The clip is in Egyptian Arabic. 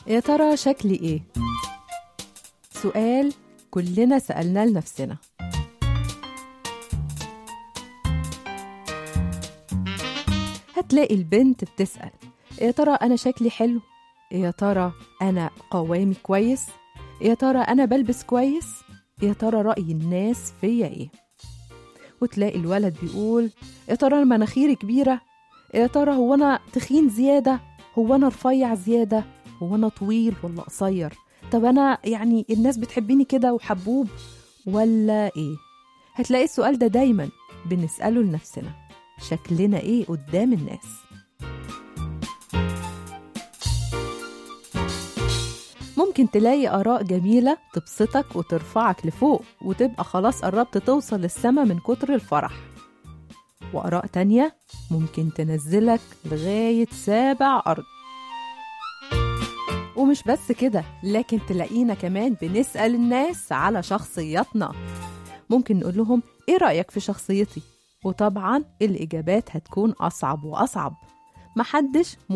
يا ترى شكلي ايه سؤال كلنا سألناه لنفسنا هتلاقي البنت بتسأل يا ترى أنا شكلي حلو يا ترى أنا قوامي كويس يا ترى أنا بلبس كويس يا ترى رأي الناس فيا إيه وتلاقي الولد بيقول يا ترى أنا مناخيري كبيرة يا ترى هو أنا تخين زيادة هو أنا رفيع زيادة هو أنا طويل ولا قصير طب أنا يعني الناس بتحبيني كده وحبوب ولا إيه هتلاقي السؤال ده دايما بنسأله لنفسنا شكلنا إيه قدام الناس ممكن تلاقي آراء جميلة تبسطك وترفعك لفوق وتبقى خلاص قربت توصل للسما من كتر الفرح وآراء تانية ممكن تنزلك لغاية سابع أرض ومش بس كده لكن تلاقينا كمان بنسأل الناس على شخصياتنا ممكن نقول لهم إيه رأيك في شخصيتي؟ وطبعا الإجابات هتكون أصعب وأصعب محدش